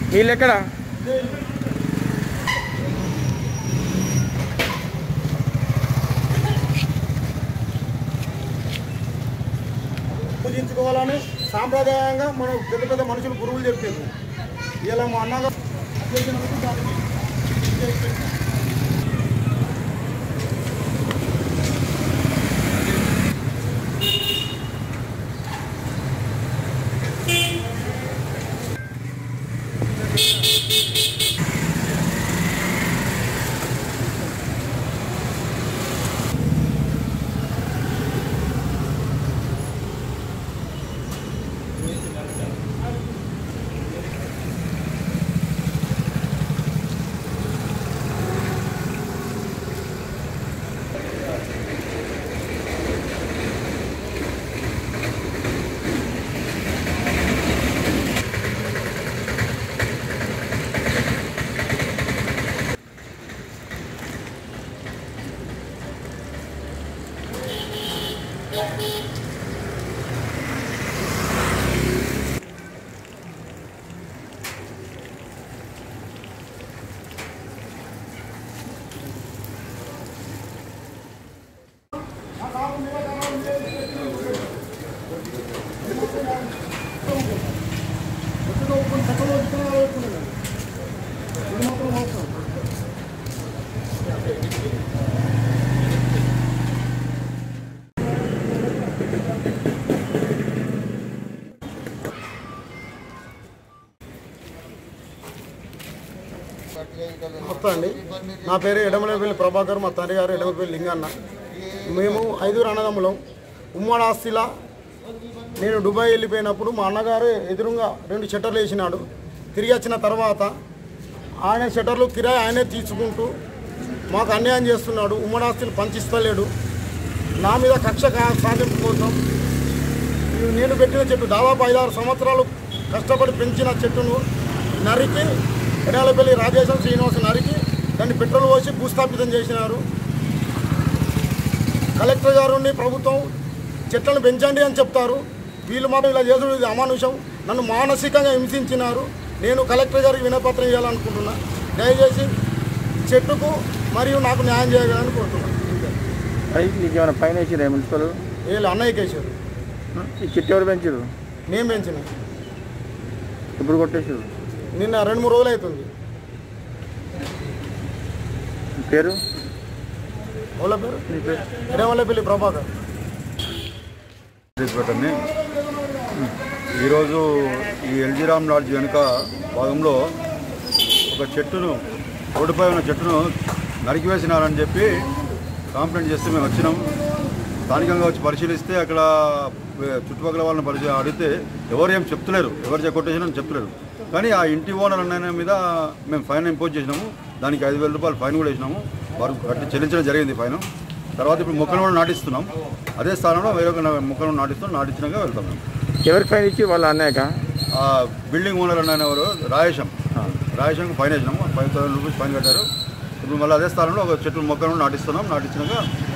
వీళ్ళు ఎక్కడ పూజించుకోవాలని సాంప్రదాయంగా మనం పెద్ద పెద్ద మనుషులు గురువులు చెప్పారు ఇలా మా అన్నగా చేసినందుకు దానికి మొత్తం అండి నా పేరు ఎడమలపల్లి ప్రభాకర్ మా తండ్రి గారు ఎడమలపల్లి లింగన్న మేము ఐదుగురు అన్నదమ్ములం ఉమ్మడి ఆస్తిలా నేను దుబాయ్ వెళ్ళిపోయినప్పుడు మా అన్నగారు ఎదురుగా రెండు షట్టర్లు వేసినాడు తిరిగి వచ్చిన తర్వాత ఆయన షట్టర్లు కిరాయి ఆయనే తీసుకుంటూ మాకు అన్యాయం చేస్తున్నాడు ఉమ్మడి ఆస్తులు పంచిస్తలేడు నా మీద కక్ష కా- సాధింపు కోసం ఇది నేను పెట్టిన చెట్టు దాదాపు ఐదారు సంవత్సరాలు కష్టపడి పెంచిన చెట్టును నరికి ఎడాలపల్లి రాజేశం శ్రీనివాస నరికి దాన్ని పెట్రోల్ పోసి భూస్థాపితం చేసినారు కలెక్టర్ గారుని ప్రభుత్వం చెట్లను పెంచండి అని చెప్తారు వీళ్ళు మాత్రం ఇలా చేసుడు ఇది అమానుషం నన్ను మానసికంగా హింసించినారు నేను కలెక్టర్ గారికి వినపత్రం ఇవ్వాలనుకుంటున్నా దయచేసి చెట్టుకు మరియు నాకు న్యాయం చేయాలని కోరుతున్నాను అంతే. అది నీకు ఏమైనా పైన వేసిరా మున్సిపల్ వీళ్ళు అన్నయ్య కేసారు ఈ చెట్టు ఎవరు పెంచారు నేను పెంచిన ఇప్పుడు కొట్టేసారు నిన్న రెండు మూడు రోజులు అవుతుంది నీ పేరు వాళ్ళ పేరు నీ పేరు ఎడమల్లపల్లి ప్రభాకర్ పెట్టండి ఈరోజు ఈ ఎల్జీ రామ్ లాడ్జ్ వెనుక భాగంలో ఒక చెట్టును రోడ్డుపై ఉన్న చెట్టును నరికివేసినారని చెప్పి కంప్లైంట్ చేస్తే మేము వచ్చినాం స్థానికంగా వచ్చి పరిశీలిస్తే అక్కడ వే- చుట్టుపక్కల వాళ్ళని పరిశీ అడిగితే ఎవరు ఏం చెప్తలేరు ఎవరు చెక్కొట్టేసినా చెప్తలేరు కానీ ఆ ఇంటి ఓనర్ అన్న మీద మేము ఫైన్ ఇంపోజ్ చేసినాము దానికి ఐదు వేల రూపాయలు ఫైన్ కూడా వేసినాము వారు కట్టి చెల్లించడం జరిగింది ఫైన్ తర్వాత ఇప్పుడు మొక్కలు కూడా నాటిస్తున్నాం అదే స్థానంలో వేరొక నా- మొక్కలను నాటిస్తున్నాం నాటించినాక వెళ్తాం మేము ఎవరికి ఫైన్ ఇచ్చి వాళ్ళు అన్నాక ఆ బిల్డింగ్ ఓనర్ అన్న ఎవరు రాయేశం రాయేశంకి ఫైన్ వేసినాము ఫైవ్ థౌసండ్ రూపీస్ ఫైన్ కట్టారు ఇప్పుడు మళ్ళీ అదే స్థానంలో ఒక చెట్లు మొక్కలను నాటిస్తున్నాం నాటించినాక